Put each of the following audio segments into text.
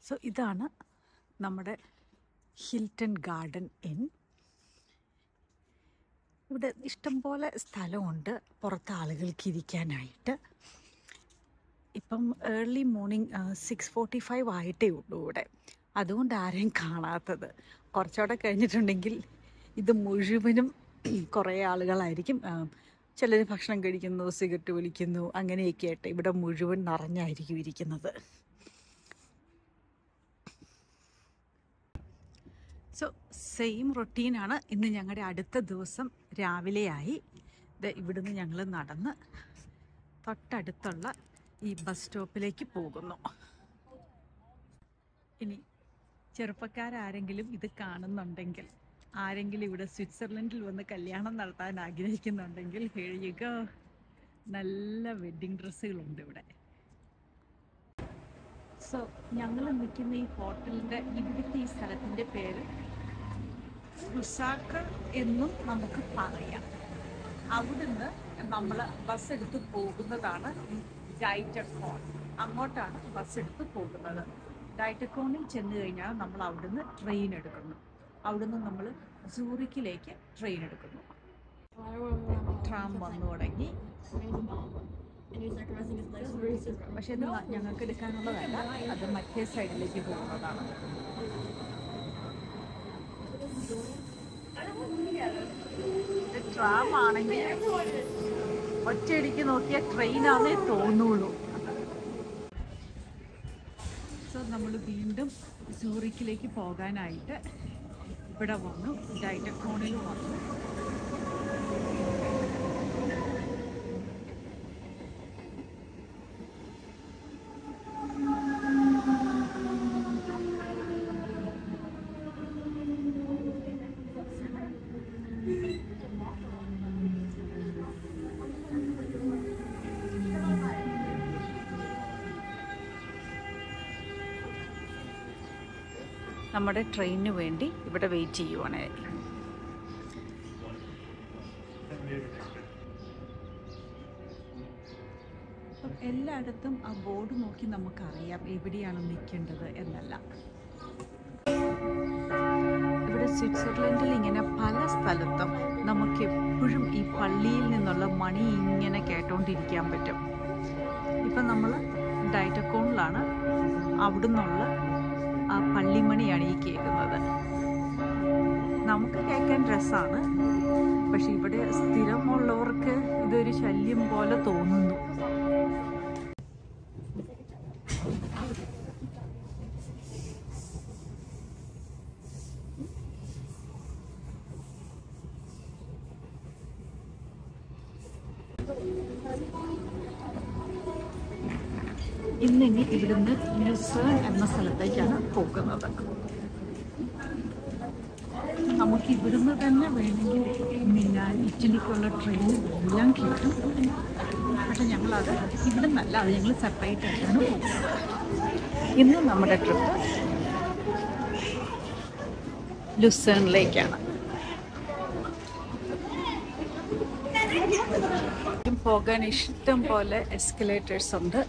So ഇതാണ് നമ്മുടെ Hilton garden in ഇവിടെ ഇഷ്ടംപോലെ സ്ഥലമുണ്ട് പുറത്ത് ആളുകൾക്ക് ഇരിക്കാനായിട്ട് ഇപ്പം early morning six forty five ആയിട്ടേ ഉള്ളൂ ഇവിടെ അതുകൊണ്ട് ആരെയും കാണാത്തത് കുറച്ചുകൂടെ കഴിഞ്ഞിട്ടുണ്ടെങ്കിൽ ഇത് മുഴുവനും കുറേ ആളുകളായിരിക്കും ചിലർ ഭക്ഷണം കഴിക്കുന്നു സിഗരറ്റ് വലിക്കുന്നു അങ്ങനെയൊക്കെ ആയിട്ട് ഇവിടെ മുഴുവൻ നിറഞ്ഞായിരിക്കും ഇരിക്കുന്നത് സോ സെയിം റൊട്ടീനാണ് ഇന്ന് ഞങ്ങളുടെ അടുത്ത ദിവസം രാവിലെയായി ഇത് ഇവിടുന്ന് ഞങ്ങൾ നടന്ന് തൊട്ടടുത്തുള്ള ഈ ബസ് സ്റ്റോപ്പിലേക്ക് പോകുന്നു ഇനി ചെറുപ്പക്കാരാരെങ്കിലും ഇത് കാണുന്നുണ്ടെങ്കിൽ ആരെങ്കിലും ഇവിടെ സ്വിറ്റ്സർലൻഡിൽ വന്ന് കല്യാണം നടത്താൻ ആഗ്രഹിക്കുന്നുണ്ടെങ്കിൽ എഴുതുക നല്ല വെഡ്ഡിങ് ഡ്രസ്സുകളുണ്ട് ഇവിടെ സോ ഞങ്ങൾ നിൽക്കുന്ന ഈ ഹോട്ടലിൻ്റെ ഇവിടുത്തെ ഈ സ്ഥലത്തിൻ്റെ പേര് റുസാക്കർ എന്നും നമുക്ക് പറയാം അവിടുന്ന് നമ്മൾ ബസ് എടുത്ത് പോകുന്നതാണ് ഡൈറ്റക്കോൺ അങ്ങോട്ടാണ് ബസ് എടുത്ത് പോകുന്നത് ഡൈറ്റക്കോണിൽ ചെന്ന് കഴിഞ്ഞാൽ നമ്മൾ അവിടുന്ന് ട്രെയിൻ എടുക്കുന്നു അവിടുന്ന് നമ്മൾ സൂറിക്കിലേക്ക് ട്രെയിൻ എടുക്കുന്നു ട്രാം വന്നു തുടങ്ങി പക്ഷെ ഇത് ന- ഞങ്ങൾക്ക് എടുക്കാനുള്ളതല്ല അത് മറ്റേ സൈഡിലേക്ക് പോകുന്നതാണ് ഇത് ട്രാം ആണെങ്കിൽ ഒറ്റയടിക്ക് നോക്കിയാൽ ട്രെയിനാന്നേ തോന്നുള്ളൂ സോ നമ്മൾ വീണ്ടും സൂറിക്കിലേക്ക് പോകാനായിട്ട് ഇവിടെ വന്നു ഡൈറ്റക്കോണിൽ വന്നു നമ്മുടെ ട്രെയിനിന് വേണ്ടി ഇവിടെ വെയിറ്റ് ചെയ്യുവാണ് അപ്പം എല്ലായിടത്തും ആ ബോർഡ് നോക്കി നമുക്കറിയാം എവിടെയാണ് നിൽക്കേണ്ടത് എന്നല്ല ഇവിടെ സ്വിറ്റ്സർലൻഡിൽ ഇങ്ങനെ പല സ്ഥലത്തും നമുക്ക് എപ്പോഴും ഈ പള്ളിയിൽ നിന്നുള്ള മണി ഇങ്ങനെ കേട്ടോണ്ടിരിക്കാൻ പറ്റും ഇപ്പം നമ്മൾ ഡൈറ്റക്കോണിലാണ് അവിടുന്നുള്ള ആ പള്ളിമണിയാണ് ഈ കേൾക്കുന്നത് നമുക്ക് കേൾക്കാൻ രസമാണ് പക്ഷെ ഇവിടെ സ്ഥിരമുള്ളവർക്ക് ഇതൊരു ശല്യം പോലെ തോന്നുന്നു ഇന്നിനി ഇവിടുന്ന് ലുസേൺ എന്ന സ്ഥലത്തേക്കാണ് പോകുന്നത് നമുക്ക് ഇവിടുന്ന് തന്നെ വേണമെങ്കിൽ മിലാൻ ഇറ്റലിക്കുള്ള ട്രെയിൻ എല്ലാം കിട്ടും പക്ഷെ ഞങ്ങളത് ഇവിടെ നിന്നല്ല അത് ഞങ്ങൾ സെപ്പറേറ്റ് ആയിട്ടാണ് പോകുന്നത് ഇന്ന് നമ്മുടെ ട്രിപ്പ് ലുസേണിലേക്കാണ് പോകാൻ ഇഷ്ടം പോലെ എസ്കലേറ്റേഴ്സ് ഉണ്ട്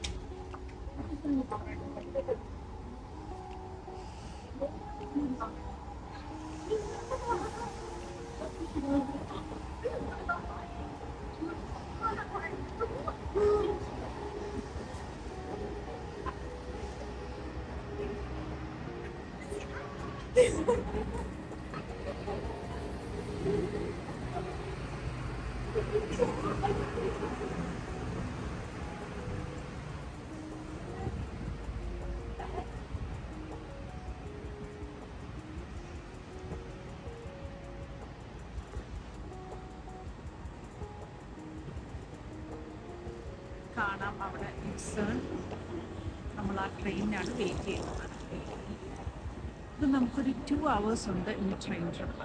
കാണാം അവിടെ ലുസേൺ നമ്മൾ ആ ട്രെയിനിനാണ് വെയിറ്റ് ചെയ്യുന്നത് ഇത് നമുക്കൊരു ടു അവേഴ്സ് ഉണ്ട് ഈ ട്രെയിൻ ട്രിപ്പ്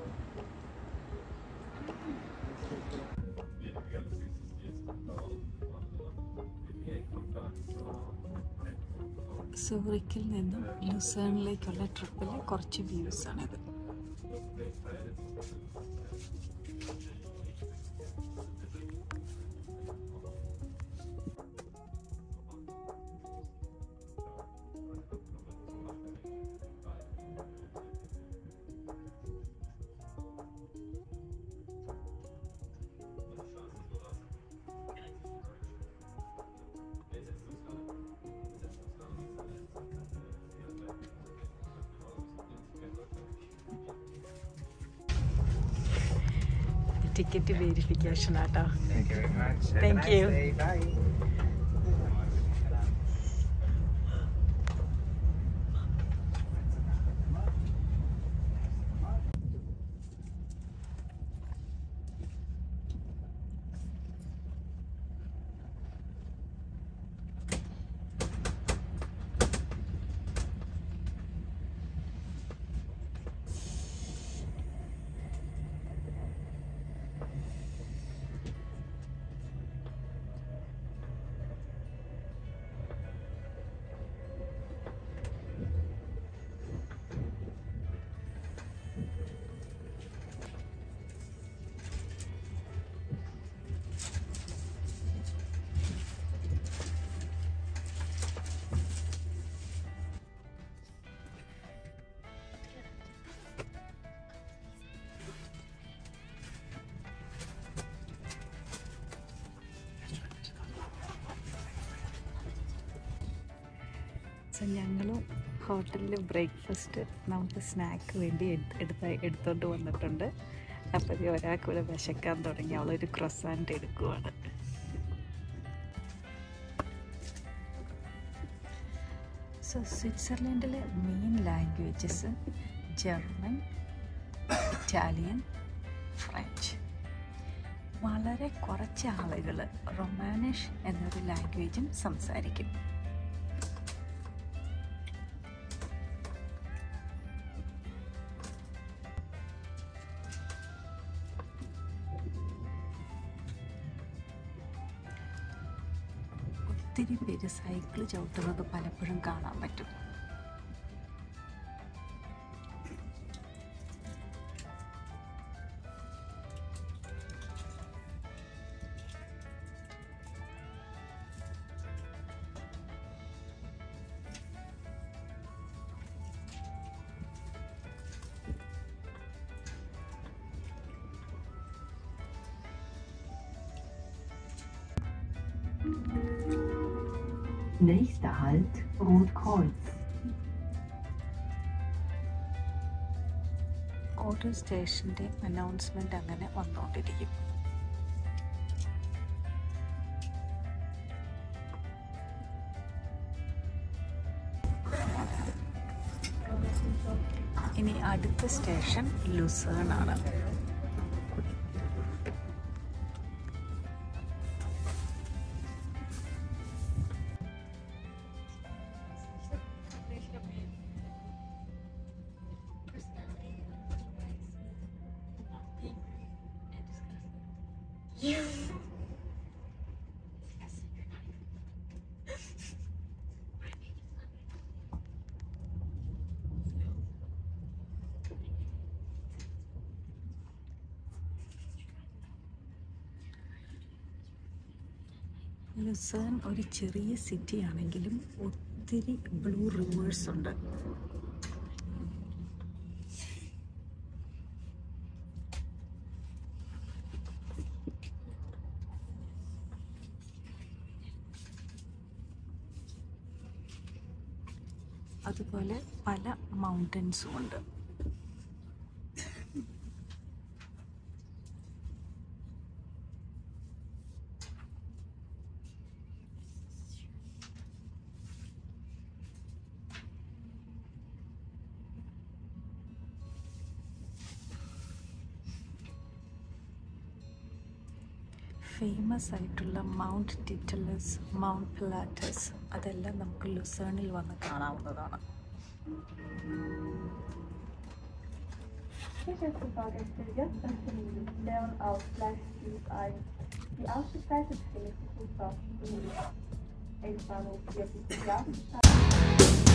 സൂറിക്കിൽ നിന്നും ലുസേണിലേക്കുള്ള ട്രിപ്പിലെ കുറച്ച് വ്യൂസ് ആണിത് ടിക്കറ്റ് വെരിഫിക്കേഷൻ ആട്ടോ Thank you very much. Have a Thank nice you. day. Bye. So ഞങ്ങൾ ഹോട്ടലിൽ ബ്രേക്ക്ഫാസ്റ്റ് നമുക്ക് സ്നാക്ക് വേണ്ടി എടുത്ത് എടുത്ത എടുത്തോണ്ട് വന്നിട്ടുണ്ട് അപ്പോൾ ഇത് ഒരാൾക്ക് ഇവിടെ വിശക്കാൻ തുടങ്ങി അവളൊരു ക്രൊസാൻറ്റ് എടുക്കുവാണ് സോ സ്വിറ്റ്സർലൻഡിലെ main languages German Italian French വളരെ കുറച്ച് ആളുകൾ റൊമാനിഷ് എന്നൊരു ലാംഗ്വേജും സംസാരിക്കും ഒത്തിരി പേര് സൈക്കിൾ ചവിട്ടുന്നത് പലപ്പോഴും കാണാൻ പറ്റും Nächster Halt, Rotkreuz. ഓരോ സ്റ്റേഷൻ്റെ അനൗൺസ്മെൻ്റ് അങ്ങനെ വന്നുകൊണ്ടിരിക്കും ഇനി അടുത്ത സ്റ്റേഷൻ ലുസേൺ ആണ് ലുസേൺ ഒരു ചെറിയ സിറ്റി ആണെങ്കിലും ഒത്തിരി ബ്ലൂ റിവേഴ്സ് ഉണ്ട് അതുപോലെ പല മൗണ്ടൻസും ഉണ്ട് ഫേമസ് ആയിട്ടുള്ള മൗണ്ട് ടിറ്റലസ് മൗണ്ട് പിലാറ്റസ് അതെല്ലാം നമുക്ക് ലുസേണിൽ വന്ന് കാണാവുന്നതാണ് Geschätzte Fahrgäste, jetzt öffnen die Stern auf Gleis 1. Die Ausstiegszeit befindet sich um 20 Minuten. Endbahnhof wird bis zum Jahreszeit.